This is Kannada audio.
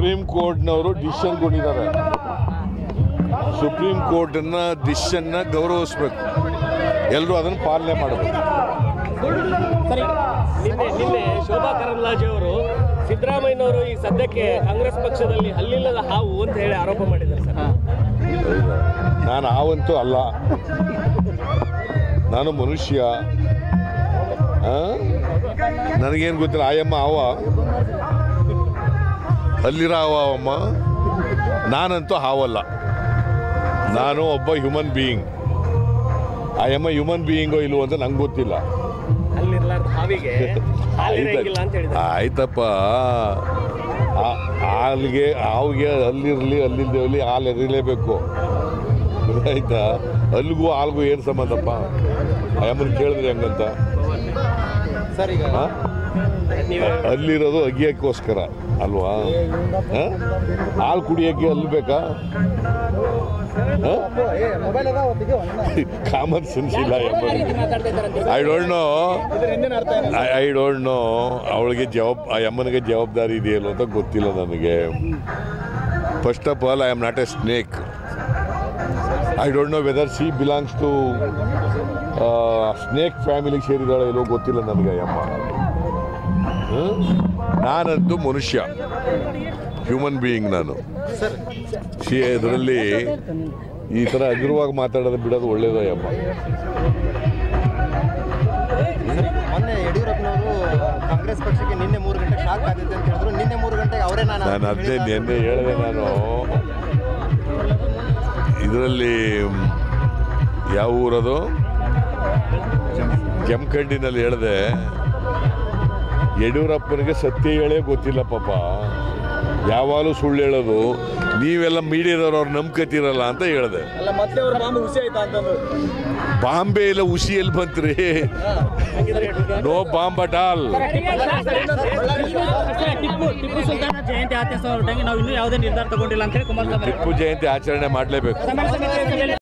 ಸುಪ್ರೀಂ ಕೋರ್ಟ್ನವರು ಡಿಸಿಷನ್ ಕೊಟ್ಟಿದ್ದಾರೆ ಸುಪ್ರೀಂ ಕೋರ್ಟ್ನ ಡಿಸಿಷನ್ನ ಗೌರವಿಸ್ಬೇಕು ಎಲ್ಲರೂ ಅದನ್ನು ಪಾಲನೆ ಮಾಡಬೇಕು ನಿನ್ನೆ ನಿನ್ನೆ ಶೋಭಾ ಕರಂದ್ಲಾಜೆ ಅವರು ಸಿದ್ದರಾಮಯ್ಯನವರು ಈ ಸದ್ಯಕ್ಕೆ ಕಾಂಗ್ರೆಸ್ ಪಕ್ಷದಲ್ಲಿ ಹಲ್ಲಿಲ್ಲದ ಹಾವು ಅಂತ ಹೇಳಿ ಆರೋಪ ಮಾಡಿದ್ದಾರೆ ಸರ್ ಹೌದಾ? ನಾನು ಆವಂತೂ ಅಲ್ಲ ನಾನು ಮನುಷ್ಯ ಆ? ನನಗೇನು ಗೊತ್ತಿಲ್ಲ ಆಯಮ್ಮ ಆವ ಅಲ್ಲಿರೋ ಹಾವ ಅವಮ್ಮ ನಾನಂತೂ ಹಾವಲ್ಲ ನಾನು ಒಬ್ಬ ಹ್ಯೂಮನ್ ಬೀಯಿಂಗ್ ಆಯಮ್ಮ ಹ್ಯೂಮನ್ ಬೀಯಿಂಗೋ ಇಲ್ವೋ ಅಂತ ನಂಗೆ ಗೊತ್ತಿಲ್ಲ ಹಲ್ಲಿರ್ಲಾರ್ದ ಹಾವಿಗೆ ಹಾಲಿರಂಗಿಲ್ಲ ಅಂತ ಹೇಳಿದ್ದಾರೆ ಆಯ್ತಪ್ಪ ಆ- ಹಾಲಿಗೆ ಹಾವಿಗೆ ಅಲ್ಲಿರಲಿ ಅಲ್ಲಿಲ್ದೇವಲಿ ಹಾಲು ಎರಿಲೇಬೇಕು ಆಯ್ತಾ ಅಲ್ಲಿಗೂ ಹಾಲ್ಗೂ ಏನು ಸಂಬಂಧಪ್ಪ ಅಮ್ಮನ ಕೇಳಿದ್ರಿ ಹಂಗಂತ ಸರ್ ಈಗ ಆ? ನೀವೇ ಅಲ್ಲಿರೋದು ಅಗಿಯಕ್ಕೋಸ್ಕರ ಅಲ್ವಾ ಆ? ಹಾಲು ಕುಡಿಯೋಕ್ಕೆ ಅಲ್ಲಿ ಬೇಕಾ ಮೊಬೈಲ್ ಅದ ಒತ್ತಿಗೆ ಒಂದು ಕಾಮನ್ ಸೆನ್ಸ್ ಇಲ್ಲ I don't know I don't know ಅವಳಿಗೆ ಜವಾಬ್ ಆ ಅಮ್ಮನಿಗೆ ಜವಾಬ್ದಾರಿ ಇದೆಯಲ್ಲ ಅಂತ ಗೊತ್ತಿಲ್ಲ ನನಗೆ first of all I am not a snake I don't know whether she belongs to snake ಫ್ಯಾಮಿಲಿಗೆ ಸೇರಿದಾಳೆ ಇಲ್ಲೋ ಗೊತ್ತಿಲ್ಲ ನನಗೆ ಆ ಅಮ್ಮ ಹ್ಮ್? ನಾನಂತೂ ಮನುಷ್ಯ ಹ್ಯೂಮನ್ ಬೀಯಿಂಗ್ ನಾನು ಸಿ ಇದರಲ್ಲಿ ಈ ಥರ ಹಗುರವಾಗಿ ಮಾತಾಡೋದು ಬಿಡೋದು ಒಳ್ಳೇದು ಅಮ್ಮ ಮೊನ್ನೆ ಯಡಿಯೂರಪ್ಪನವರು ಕಾಂಗ್ರೆಸ್ ಪಕ್ಷಕ್ಕೆ ನಿನ್ನೆ ಮೂರು ಗಂಟೆ ಶಾಕ್ ಆದಿದೆ ಅಂತ ಹೇಳಿದ್ರು ನಿನ್ನೆ ಮೂರು ಗಂಟೆಗೆ ಅವರೇ ನಾನು ನಾನು ಅದೇ ನಿನ್ನೆ ಹೇಳಿದೆ ನಾನು ಇದರಲ್ಲಿ ಯಾವ ಊರದು ಜಮಖಂಡಿನಲ್ಲಿ ಹೇಳಿದೆ ಯಡಿಯೂರಪ್ಪನಿಗೆ ಸತ್ಯ ಹೇಳೇ ಗೊತ್ತಿಲ್ಲ ಪಾಪ ಯಾವಾಗಲೂ ಸುಳ್ಳು ಹೇಳೋದು ನೀವೆಲ್ಲ ಮೀಡಿಯಾದವ್ರು ಅವ್ರು ನಂಬ್ಕತಿರಲ್ಲ ಅಂತ ಹೇಳಿದೆ ಅಲ್ಲ ಮತ್ತೆ ಅವ್ರ ಬಾಂಬ್ ಹುಸಿ ಆಯ್ತಾ ಅಂತಂದು ಬಾಂಬೆ ಇಲ್ಲ ಉಸಿ ಎಲ್ಲಿ ಬಂತ್ರಿ no bomb at all Tipu Tipu ಸುಲ್ತಾನ ಜಯಂತಿ ಆಚರಿಸೋ ಹೊರಟಾಗಿ ನಾವು ಇನ್ನೂ ಯಾವುದೇ ನಿರ್ಧಾರ ತಗೊಂಡಿಲ್ಲ ಅಂತ ಹೇಳಿ ಕುಮಾರಸ್ವಾಮಿ ಟಿಪ್ಪು ಜಯಂತಿ ಆಚರಣೆ ಮಾಡಲೇಬೇಕು ಸಮಾಜ